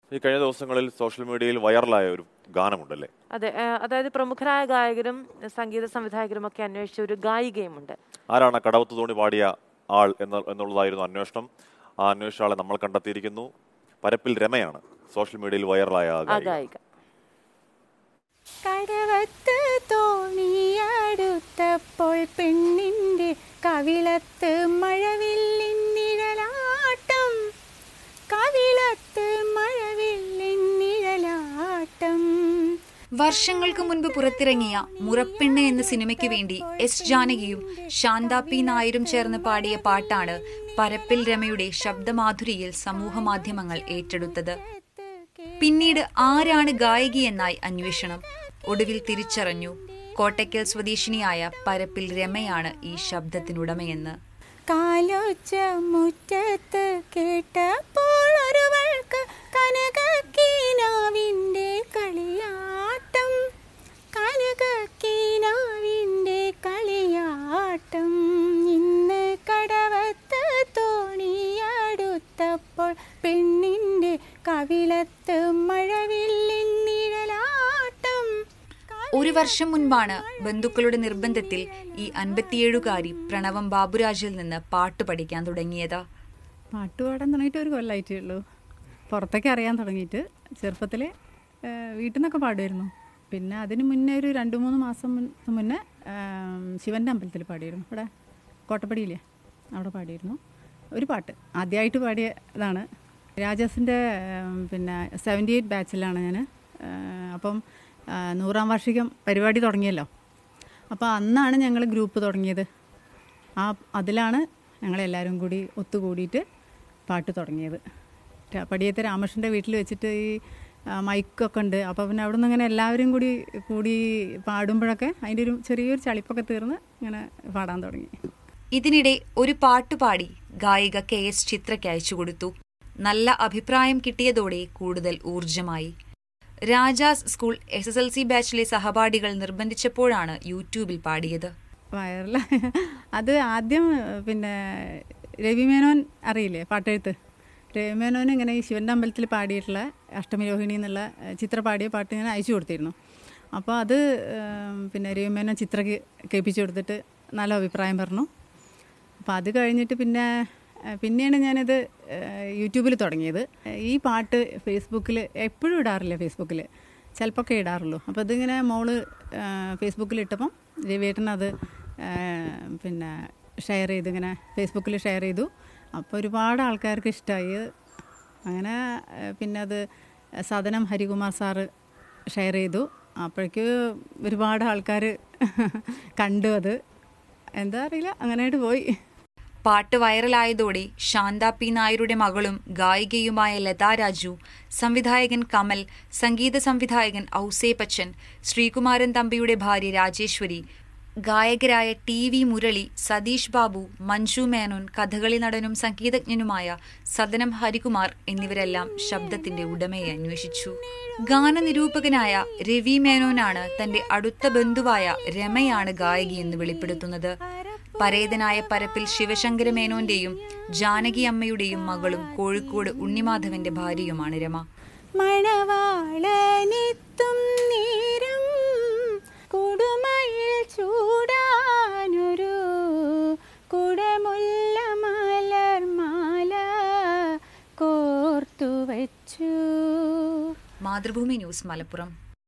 ഈ കഴിഞ്ഞ ദിവസങ്ങളിൽ സോഷ്യൽ മീഡിയയിൽ വൈറലായ ഒരു ഗാനമുണ്ടല്ലേ അതെ ആ, അതായത് പ്രമുഖരായ ഗായകരും സംഗീത സംവിധായകരും ഒക്കെ അന്വേഷിച്ച ഒരു ഗായികയുമുണ്ട് ആരാണ് കടവത്ത് തോണി പാടിയ ആൾ എന്ന എന്നുള്ളതായിരുന്നു അന്വേഷണം ആ അന്വേഷിച്ച ആളെ നമ്മൾ കണ്ടെത്തിയിരിക്കുന്നു പരപ്പിൽ രമയാണ് സോഷ്യൽ മീഡിയയിൽ വൈറലായ ആ ആ ഗായിക ഗായിക കടവത്ത് തോണിയടുത്തപ്പോൾ പെണ്ണിൻ്റെ കവിളത്ത് മഴവില്ലിൻ നിഴലാട്ടം കവിളത്ത് മഴവില്ലിൻ നിഴലാട്ടം വർഷങ്ങൾക്ക് മുൻപ് പുറത്തിറങ്ങിയ മുറപ്പെണ്ണ് എന്ന സിനിമയ്ക്ക് വേണ്ടി എസ് ജാനകിയും ശാന്ത പി നായരും ചേർന്ന് പാടിയ പാട്ടാണ് പരപ്പിൽ രമയുടെ ശബ്ദമാധുരിയിൽ സമൂഹമാധ്യമങ്ങൾ ഏറ്റെടുത്തത് പിന്നീട് ആരാണ് ഗായികയെന്നായി അന്വേഷണം ഒടുവിൽ തിരിച്ചറിഞ്ഞു കോട്ടയ്ക്കൽ സ്വദേശിനിയായ പരപ്പിൽ രമയാണ് ഈ ശബ്ദത്തിനുടമയെന്ന് കാലൊച്ച മുറ്റത്ത് കേട്ടപ്പോൾ ഒരുവൾക്ക് കനകക്കീനാവിൻ്റെ കളിയാട്ടം കനകക്കീനാവിൻ്റെ കളിയാട്ടം ഇന്ന് കടവത്ത് തോണിയടുത്തപ്പോൾ പെണ്ണിൻ്റെ കവിളത്ത് മഴവില്ലിൻ നിഴലാട്ടം ഒരു വർഷം മുൻപാണ് ബന്ധുക്കളുടെ നിർബന്ധത്തിൽ ഈ അൻപത്തിയേഴുകാരി പ്രണവം ബാബുരാജിൽ നിന്ന് പാട്ട് പഠിക്കാൻ തുടങ്ങിയത് പാട്ട് പാടാൻ തുടങ്ങിയിട്ട് ഒരു കൊല്ലമായിട്ടേ ഉള്ളൂ പുറത്തൊക്കെ അറിയാൻ തുടങ്ങിയിട്ട് ചെറുപ്പത്തിൽ വീട്ടിൽ നിന്നൊക്കെ പാടുമായിരുന്നു പിന്നെ അതിന് മുന്നേ ഒരു രണ്ട് മൂന്ന് മാസം മുൻ- മുന്നേ ആം, ശിവൻ്റെ അമ്പലത്തിൽ പാടിയിരുന്നു ഇവിടെ കോട്ടപ്പടിയില്ലേ അവിടെ പാടിയിരുന്നു ഒരു പാട്ട് ആദ്യമായിട്ട് പാടിയ ഇതാണ് രാജാസിൻ്റെ പിന്നെ സെവൻറ്റി എയ്റ്റ് ബാച്ചിലാണ് ഞാൻ അപ്പം ആ, നൂറാം വാർഷികം പരിപാടി തുടങ്ങിയല്ലോ അപ്പോൾ അന്നാണ് ഞങ്ങൾ ഗ്രൂപ്പ് തുടങ്ങിയത് ആ അതിലാണ് ഞങ്ങളെല്ലാവരും കൂടി ഒത്തുകൂടിയിട്ട് പാട്ട് തുടങ്ങിയത് ര- പടിയത്തെ രാമകൃഷ്ണൻ്റെ വീട്ടിൽ വെച്ചിട്ട് ഈ ആ, മൈക്കൊക്കെ ഉണ്ട് അപ്പോൾ പിന്നെ അവിടെ നിന്ന് ഇങ്ങനെ എല്ലാവരും കൂടി കൂടി പാടുമ്പോഴൊക്കെ അതിൻ്റെ ഒരു ചെറിയൊരു ചളിപ്പൊക്കെ തീർന്ന് ഇങ്ങനെ പാടാൻ തുടങ്ങി ഇതിനിടെ ഒരു പാട്ടുപാടി ഗായിക കെ എസ് ചിത്രയ്ക്ക് അയച്ചു കൊടുത്തു നല്ല അഭിപ്രായം കിട്ടിയതോടെ കൂടുതൽ ഊർജമായി Rajas school S S L C ബാച്ചിലെ സഹപാഠികൾ നിർബന്ധിച്ചപ്പോഴാണ് യൂട്യൂബിൽ പാടിയത് വയറില അത് ആദ്യം പിന്നെ രവിമേനോൻ അറിയില്ലേ പാട്ടെഴുത്ത് രവിമേനോൻ ഇങ്ങനെ ഈ ശിവൻ്റെ അമ്പലത്തിൽ പാടിയിട്ടുള്ള അഷ്ടമി രോഹിണി എന്നുള്ള ഏഹ്, ചിത്ര പാടിയ പാട്ട് ഞാൻ അയച്ചു കൊടുത്തിരുന്നു അപ്പോൾ അത് ഏം, പിന്നെ രവിമേനോൻ ചിത്രക്ക് കേൾപ്പിച്ചു കൊടുത്തിട്ട് നല്ല അഭിപ്രായം പറഞ്ഞു അപ്പോൾ അത് കഴിഞ്ഞിട്ട് പിന്നെ ഏഹ്, പിന്നെയാണ് ഞാനിത് ഏഹ്, യൂട്യൂബിൽ തുടങ്ങിയത് ഏഹ്, ഈ പാട്ട് ഫേസ്ബുക്കിൽ എപ്പോഴും ഇടാറില്ല ഫേസ്ബുക്കിൽ ചിലപ്പോൾ ഇടാറുള്ളൂ അപ്പോൾ ഇതിങ്ങനെ മോള് ഫേസ്ബുക്കിൽ ഇട്ടപ്പം രവിയേട്ടൻ അത് ഏഹ്, പിന്നെ ഷെയർ ചെയ്തു ഇങ്ങനെ ഫേസ്ബുക്കിൽ ഷെയർ ചെയ്തു അപ്പോൾ ഒരുപാട് ആൾക്കാർക്ക് ഇഷ്ടമായി അങ്ങനെ ഏഹ്, പിന്നെ അത് സദനം ഹരികുമാർ സാറ് ഷെയർ ചെയ്തു അപ്പോഴേക്ക് ഒരുപാട് ആൾക്കാർ കണ്ടു അത് എന്താ അറിയില്ല അങ്ങനെയായിട്ട് പോയി പാട്ട് വൈറലായതോടെ ശാന്ത പി നായരുടെ മകളും ഗായികയുമായ ലതാ രാജു സംവിധായകൻ കമൽ സംഗീത സംവിധായകൻ ഔസേപ്പച്ചൻ ശ്രീകുമാരൻ തമ്പിയുടെ ഭാര്യ രാജേശ്വരി ഗായകരായ ടി വി മുരളി സതീഷ് ബാബു മഞ്ജു മേനോൻ കഥകളി നടനും സംഗീതജ്ഞനുമായ സദനം ഹരികുമാർ എന്നിവരെല്ലാം ശബ്ദത്തിന്റെ ഉടമയെ അന്വേഷിച്ചു ഗാനനിരൂപകനായ രവി മേനോനാണ് തന്റെ അടുത്ത ബന്ധുവായ രമയാണ് ഗായികയെന്ന് വെളിപ്പെടുത്തുന്നത് പരേതനായ പരപ്പിൽ ശിവശങ്കര മേനോന്റെയും ജാനകി അമ്മയുടെയും മകളും കോഴിക്കോട് ഉണ്ണിമാധവന്റെ ഭാര്യയുമാണ് രമ മണവാളനെത്തും നേരം കൊടുമയിൽ ചൂടാനൊരു കുടമുല്ല മലർമാല കോർത്തു വച്ചു മാതൃഭൂമി ന്യൂസ് മലപ്പുറം